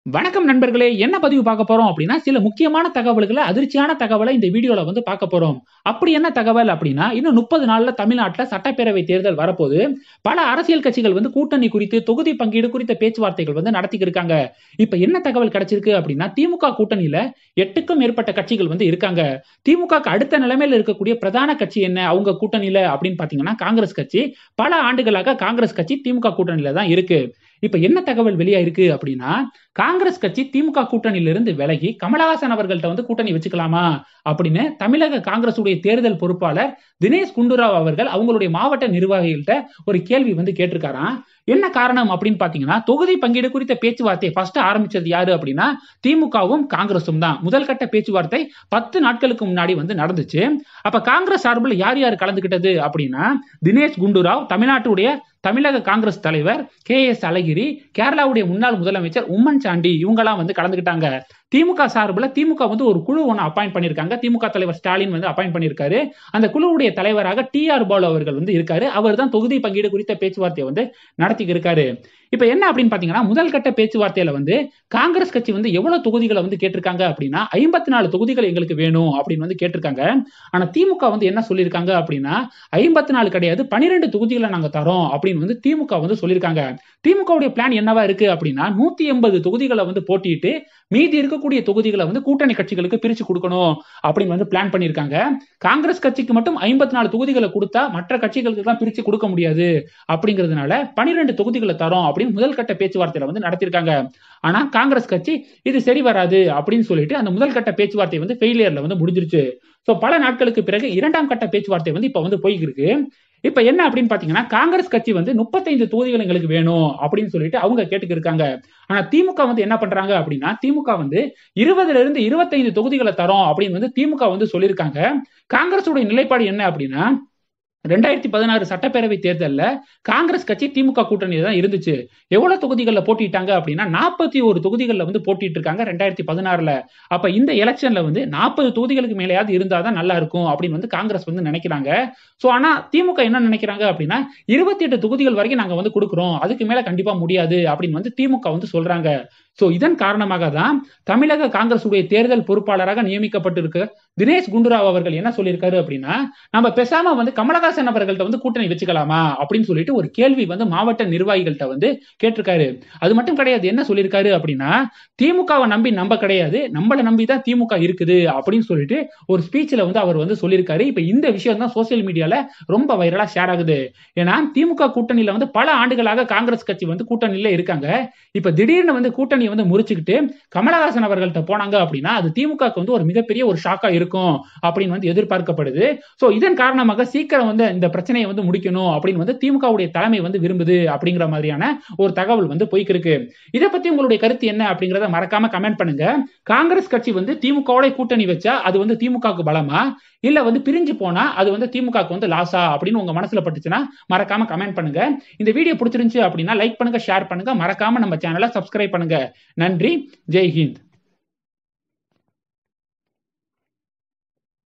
வணக்கம் நண்பர்களே என்ன பதிவு பார்க்க போறோம் அப்படின்னா சில முக்கியமான தகவல்களை அதிர்ச்சியான தகவலை இந்த வீடியோல வந்து பார்க்க போறோம் அப்படி என்ன தகவல் அப்படின்னா இன்னும் முப்பது நாள்ல தமிழ்நாட்டில் சட்டப்பேரவை தேர்தல் வரப்போது பல அரசியல் கட்சிகள் வந்து கூட்டணி குறித்து தொகுதி பங்கீடு குறித்த பேச்சுவார்த்தைகள் வந்து நடத்திக்கிட்டு இருக்காங்க இப்ப என்ன தகவல் கிடைச்சிருக்கு அப்படின்னா திமுக கூட்டணியில எட்டுக்கும் மேற்பட்ட கட்சிகள் வந்து இருக்காங்க திமுக அடுத்த நிலைமையில இருக்கக்கூடிய பிரதான கட்சி என்ன அவங்க கூட்டணியில அப்படின்னு பாத்தீங்கன்னா காங்கிரஸ் கட்சி பல ஆண்டுகளாக காங்கிரஸ் கட்சி திமுக கூட்டணியில தான் இருக்கு இப்ப என்ன தகவல் வெளியாயிருக்கு அப்படின்னா காங்கிரஸ் கட்சி திமுக கூட்டணியிலிருந்து விலகி கமலஹாசன் அவர்கள்ட்ட வந்து கூட்டணி வச்சுக்கலாமா அப்படின்னு தமிழக காங்கிரஸ் உடைய தேர்தல் பொறுப்பாளர் தினேஷ் குண்டுராவ் அவர்கள் அவங்களுடைய மாவட்ட நிர்வாகிகள்கிட்ட ஒரு கேள்வி வந்து கேட்டிருக்காராம் என்ன காரணம் அப்படின்னு பாத்தீங்கன்னா தொகுதி பங்கீடு குறித்த பேச்சுவார்த்தையை ஃபர்ஸ்ட் ஆரம்பிச்சது யாரு அப்படின்னா திமுகவும் காங்கிரசும் தான் முதல் கட்ட பேச்சுவார்த்தை பத்து நாட்களுக்கு முன்னாடி வந்து நடந்துச்சு அப்ப காங்கிரஸ் சார்பில் யார் யார் கலந்துகிட்டது அப்படின்னா தினேஷ் குண்டுராவ் தமிழ்நாட்டுடைய தமிழக காங்கிரஸ் தலைவர் கே எஸ் அழகிரி கேரளாவுடைய முன்னாள் முதலமைச்சர் உம்மன் சாண்டி இவங்கெல்லாம் வந்து கலந்துக்கிட்டாங்க திமுக சார்பில் திமுக வந்து ஒரு குழு ஒன்று அப்பாயிண்ட் பண்ணியிருக்காங்க திமுக தலைவர் ஸ்டாலின் வந்து அப்பாயிண்ட் பண்ணியிருக்காரு அந்த குழுவுடைய தலைவராக டி ஆர் பாலு அவர்கள் வந்து இருக்காரு அவர் தான் தொகுதி பங்கீடு குறித்த பேச்சுவார்த்தையை வந்து நடத்திக்கு இருக்காரு இப்ப என்ன அப்படின்னு பாத்தீங்கன்னா முதல் கட்ட பேச்சுவார்த்தையில வந்து காங்கிரஸ் கட்சி வந்து எவ்வளவு தொகுதிகளை வந்து கேட்டிருக்காங்க அப்படின்னா ஐம்பத்தி நாலு தொகுதிகள் எங்களுக்கு வேணும் அப்படின்னு வந்து கேட்டிருக்காங்க ஆனா திமுக வந்து என்ன சொல்லியிருக்காங்க அப்படின்னா ஐம்பத்தி நாலு கிடையாது பனிரெண்டு தொகுதிகளை நாங்க தரோம் அப்படின்னு வந்து திமுக வந்து சொல்லியிருக்காங்க திமுகவுடைய பிளான் என்னவா இருக்கு அப்படின்னா நூத்தி எண்பது தொகுதிகளை வந்து போட்டிட்டு மீதி இருக்கக்கூடிய தொகுதிகளை வந்து கூட்டணி கட்சிகளுக்கு பிரிச்சு கொடுக்கணும் அப்படின்னு வந்து பிளான் பண்ணியிருக்காங்க காங்கிரஸ் கட்சிக்கு மட்டும் ஐம்பத்தி நாலு தொகுதிகளை கொடுத்தா மற்ற கட்சிகளுக்கு தான் பிரிச்சு கொடுக்க முடியாது அப்படிங்கிறதுனால பனிரெண்டு தொகுதிகளை தரோம் அப்படின்னு முதல் கட்ட பேச்சுவார்த்தையில வந்து நடத்திருக்காங்க ஆனா காங்கிரஸ் கட்சி இது சரி வராது அப்படின்னு சொல்லிட்டு அந்த முதல் கட்ட பேச்சுவார்த்தை வந்து ஃபெயிலியர்ல வந்து முடிஞ்சிருச்சு ஸோ பல நாட்களுக்கு பிறகு இரண்டாம் கட்ட பேச்சுவார்த்தை வந்து இப்ப வந்து போய்க்கு இருக்கு இப்ப என்ன அப்படின்னு பாத்தீங்கன்னா காங்கிரஸ் கட்சி வந்து முப்பத்தைந்து தொகுதிகள் எங்களுக்கு வேணும் அப்படின்னு சொல்லிட்டு அவங்க கேட்டுக்கு இருக்காங்க ஆனா திமுக வந்து என்ன பண்றாங்க அப்படின்னா திமுக வந்து இருபதுல இருந்து இருபத்தைந்து தொகுதிகளை தரோம் அப்படின்னு வந்து திமுக வந்து சொல்லியிருக்காங்க காங்கிரஸோட நிலைப்பாடு என்ன அப்படின்னா ரெண்டாயிரத்தி பதினாறு சட்டப்பேரவை தேர்தலில் காங்கிரஸ் கட்சி திமுக கூட்டணியில் தான் இருந்துச்சு எவ்வளவு தொகுதிகளில் போட்டிட்டாங்க அப்படின்னா நாற்பத்தி ஒரு தொகுதிகளில் வந்து போட்டிட்டு இருக்காங்க ரெண்டாயிரத்தி பதினாறுல அப்ப இந்த எலெக்ஷன்ல வந்து நாற்பது தொகுதிகளுக்கு மேலேயாவது இருந்தால் தான் நல்லா இருக்கும் அப்படின்னு வந்து காங்கிரஸ் வந்து நினைக்கிறாங்க ஸோ ஆனா திமுக என்ன நினைக்கிறாங்க அப்படின்னா இருபத்தி எட்டு தொகுதிகள் வரைக்கும் நாங்க வந்து கொடுக்குறோம் அதுக்கு மேல கண்டிப்பா முடியாது அப்படின்னு வந்து திமுக வந்து சொல்றாங்க ஸோ இதன் காரணமாக தான் தமிழக காங்கிரஸ் உடைய தேர்தல் பொறுப்பாளராக நியமிக்கப்பட்டிருக்க தினேஷ் குண்டுராவ் அவர்கள் என்ன சொல்லியிருக்காரு அப்படின்னா நம்ம பேசாம வந்து கமலஹாசன் அவர்கள்ட்ட வந்து கூட்டணி வச்சுக்கலாமா அப்படின்னு சொல்லிட்டு ஒரு கேள்வி வந்து மாவட்ட நிர்வாகிகள்ட்ட வந்து கேட்டிருக்காரு அது மட்டும் கிடையாது என்ன சொல்லியிருக்காரு அப்படின்னா திமுகவை நம்பி நம்ப கிடையாது நம்மளை நம்பி தான் திமுக இருக்குது அப்படின்னு சொல்லிட்டு ஒரு ஸ்பீச்ல வந்து அவர் வந்து சொல்லியிருக்காரு இப்ப இந்த விஷயம் தான் சோசியல் மீடியால ரொம்ப வைரலா ஷேர் ஆகுது ஏன்னா திமுக கூட்டணியில வந்து பல ஆண்டுகளாக காங்கிரஸ் கட்சி வந்து கூட்டணியில இருக்காங்க இப்ப திடீர்னு வந்து கூட்டணி வந்து முறிச்சுக்கிட்டு கமலஹாசன் அவர்கள்ட்ட போனாங்க அப்படின்னா அது திமுக வந்து ஒரு மிகப்பெரிய ஒரு ஷாக்கா இருக்கும் அப்படின்னு வந்து எதிர்பார்க்கப்படுது சோ இதன் காரணமாக சீக்கிரம் வந்து இந்த பிரச்சனையை வந்து முடிக்கணும் அப்படின்னு வந்து திமுகவுடைய தலைமை வந்து விரும்புது அப்படிங்கிற மாதிரியான ஒரு தகவல் வந்து போய்க்கு இருக்கு இதை பத்தி உங்களுடைய கருத்து என்ன அப்படிங்கறத மறக்காம கமெண்ட் பண்ணுங்க காங்கிரஸ் கட்சி வந்து திமுகவோட கூட்டணி வச்சா அது வந்து திமுகவுக்கு பலமா இல்ல வந்து பிரிஞ்சு போனா அது வந்து திமுகவுக்கு வந்து லாஸா அப்படின்னு உங்க மனசுல பட்டுச்சுன்னா மறக்காம கமெண்ட் பண்ணுங்க இந்த வீடியோ பிடிச்சிருந்துச்சு அப்படின்னா லைக் பண்ணுங்க ஷேர் பண்ணுங்க மறக்காம நம்ம சேனலை சப்ஸ்கிரைப் பண்ணுங்க நன்றி ஜெய் ஹிந்த்